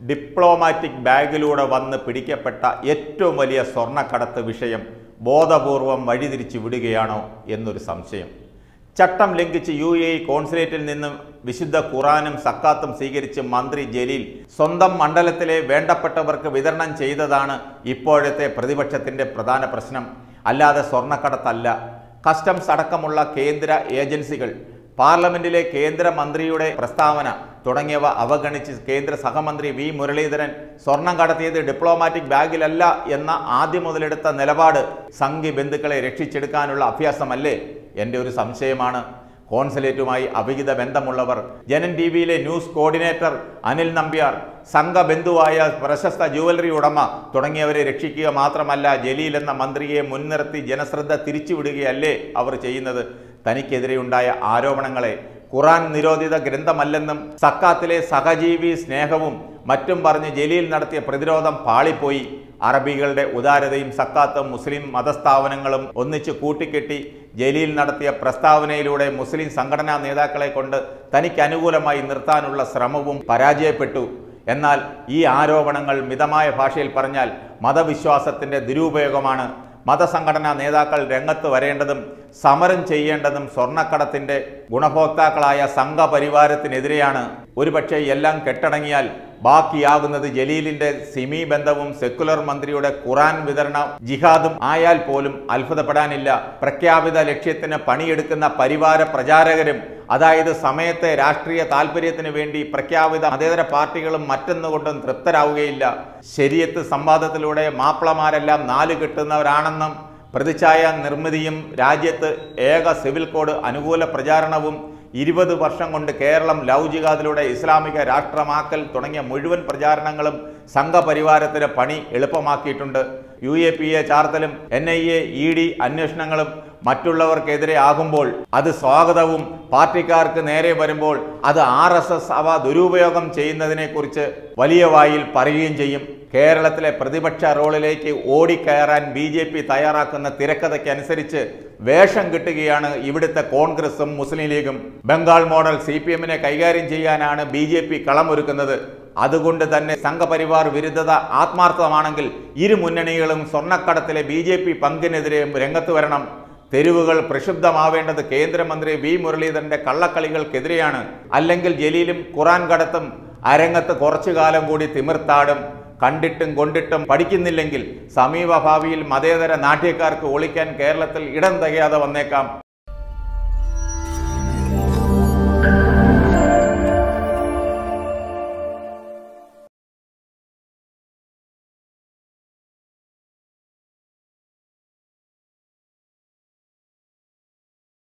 diplomatic ബാഗിലൂടെ വന്ന് പിടിക്കപ്പെട്ട ഏറ്റവും വലിയ സ്വർണ്ണക്കടത്ത് വിഷയം ബോധപൂർവം വഴിതിരിച്ചു വിടുകയാണോ എന്നൊരു സംശയം ചട്ടം ലംഘിച്ച് യു എ ഇ കോൺസുലേറ്റിൽ നിന്നും വിശുദ്ധ ഖുറാനും സക്കാത്തും സ്വീകരിച്ച് മന്ത്രി ജലീൽ സ്വന്തം മണ്ഡലത്തിലെ വേണ്ടപ്പെട്ടവർക്ക് വിതരണം ചെയ്തതാണ് ഇപ്പോഴത്തെ പ്രതിപക്ഷത്തിന്റെ പ്രധാന പ്രശ്നം അല്ലാതെ സ്വർണ്ണക്കടത്തല്ല കസ്റ്റംസ് അടക്കമുള്ള കേന്ദ്ര ഏജൻസികൾ പാർലമെന്റിലെ കേന്ദ്രമന്ത്രിയുടെ പ്രസ്താവന തുടങ്ങിയവ അവഗണിച്ച് കേന്ദ്ര സഹമന്ത്രി വി മുരളീധരൻ സ്വർണം കടത്തിയത് ഡിപ്ലോമാറ്റിക് ബാഗിലല്ല എന്ന ആദ്യം മുതലെടുത്ത നിലപാട് സംഘി ബന്ധുക്കളെ രക്ഷിച്ചെടുക്കാനുള്ള അഭ്യാസമല്ലേ എൻ്റെ ഒരു സംശയമാണ് കോൺസുലേറ്റുമായി അവിഹിത ബന്ധമുള്ളവർ ജനൻ ടി വിയിലെ ന്യൂസ് കോർഡിനേറ്റർ അനിൽ നമ്പ്യാർ സംഘബന്ധുവായ പ്രശസ്ത ജുവലറി ഉടമ തുടങ്ങിയവരെ രക്ഷിക്കുക മാത്രമല്ല ജലീൽ എന്ന മന്ത്രിയെ മുൻനിർത്തി ജനശ്രദ്ധ തിരിച്ചുവിടുകയല്ലേ അവർ ചെയ്യുന്നത് തനിക്കെതിരെയുണ്ടായ ആരോപണങ്ങളെ ഖുറാൻ നിരോധിത ഗ്രന്ഥമല്ലെന്നും സക്കാത്തിലെ സഹജീവി സ്നേഹവും മറ്റും പറഞ്ഞ് ജലീൽ നടത്തിയ പ്രതിരോധം പാളിപ്പോയി അറബികളുടെ ഉദാരതയും സക്കാത്തും മുസ്ലിം മതസ്ഥാപനങ്ങളും ഒന്നിച്ച് കൂട്ടിക്കെട്ടി ജലീൽ നടത്തിയ പ്രസ്താവനയിലൂടെ മുസ്ലിം സംഘടനാ നേതാക്കളെ കൊണ്ട് തനിക്ക് അനുകൂലമായി നിർത്താനുള്ള ശ്രമവും പരാജയപ്പെട്ടു എന്നാൽ ഈ ആരോപണങ്ങൾ മിതമായ ഭാഷയിൽ പറഞ്ഞാൽ മതവിശ്വാസത്തിന്റെ ദുരുപയോഗമാണ് മതസംഘടനാ നേതാക്കൾ രംഗത്ത് വരേണ്ടതും സമരം ചെയ്യേണ്ടതും സ്വർണ്ണക്കടത്തിന്റെ ഗുണഭോക്താക്കളായ സംഘപരിവാരത്തിനെതിരെയാണ് ഒരുപക്ഷെ എല്ലാം കെട്ടടങ്ങിയാൽ ബാക്കിയാകുന്നത് ജലീലിന്റെ സിമി ബന്ധവും സെക്കുലർ മന്ത്രിയുടെ ഖുറാൻ വിതരണ ജിഹാദും ആയാൽ പോലും അത്ഭുതപ്പെടാനില്ല പ്രഖ്യാപിത ലക്ഷ്യത്തിന് പണിയെടുക്കുന്ന പരിവാര പ്രചാരകരും അതായത് സമയത്തെ രാഷ്ട്രീയ താല്പര്യത്തിന് വേണ്ടി പ്രഖ്യാപിത മതേതര പാർട്ടികളും മറ്റൊന്നുകൊണ്ടും തൃപ്തരാവുകയില്ല ശരിയത്ത് സംവാദത്തിലൂടെ മാപ്പിളമാരെല്ലാം നാല് കിട്ടുന്നവരാണെന്നും പ്രതിച്ഛായ നിർമ്മിതിയും രാജ്യത്ത് ഏക സിവിൽ കോഡ് അനുകൂല പ്രചാരണവും ഇരുപത് വർഷം കൊണ്ട് കേരളം ലവ് ജിഹാദിലൂടെ ഇസ്ലാമിക രാഷ്ട്രമാക്കൽ തുടങ്ങിയ മുഴുവൻ പ്രചാരണങ്ങളും സംഘപരിവാരത്തിന് പണി എളുപ്പമാക്കിയിട്ടുണ്ട് യു എ പി എ ചാർത്തലും N I A E D അന്വേഷണങ്ങളും മറ്റുള്ളവർക്കെതിരെ ആകുമ്പോൾ അത് സ്വാഗതവും പാർട്ടിക്കാർക്ക് നേരെ വരുമ്പോൾ അത് ആർ എസ് എസ് അവ ദുരുപയോഗം ചെയ്യുന്നതിനെക്കുറിച്ച് വലിയ വായിൽ പറയുകയും ചെയ്യും കേരളത്തിലെ പ്രതിപക്ഷ റോളിലേക്ക് ഓടിക്കയറാൻ ബി ജെ പി തയ്യാറാക്കുന്ന തിരക്കഥയ്ക്കനുസരിച്ച് വേഷം കിട്ടുകയാണ് ഇവിടുത്തെ കോൺഗ്രസും മുസ്ലിം ലീഗും ബംഗാൾ മോഡൽ സി പി എമ്മിനെ കൈകാര്യം ചെയ്യാനാണ് ബി ജെ പി കളമൊരുക്കുന്നത് അതുകൊണ്ട് തന്നെ സംഘപരിവാർ വിരുദ്ധത ആത്മാർത്ഥമാണെങ്കിൽ ഇരു മുന്നണികളും സ്വർണ്ണക്കടത്തിലെ ബി ജെ പി പങ്കിനെതിരെ രംഗത്ത് വരണം തെരുവുകൾ പ്രക്ഷുബ്ധമാവേണ്ടത് കേന്ദ്രമന്ത്രി വി മുരളീധരന്റെ കള്ളക്കളികൾക്കെതിരെയാണ് അല്ലെങ്കിൽ ജലീലും ഖുറാൻ കടത്തും അരങ്ങത്ത് കുറച്ചു കാലം കൂടി തിമിർത്താടും കണ്ടിട്ടും കൊണ്ടിട്ടും പഠിക്കുന്നില്ലെങ്കിൽ സമീപഭാവിയിൽ മതേതര നാട്യക്കാർക്ക് ഒളിക്കാൻ കേരളത്തിൽ ഇടം തികയാതെ വന്നേക്കാം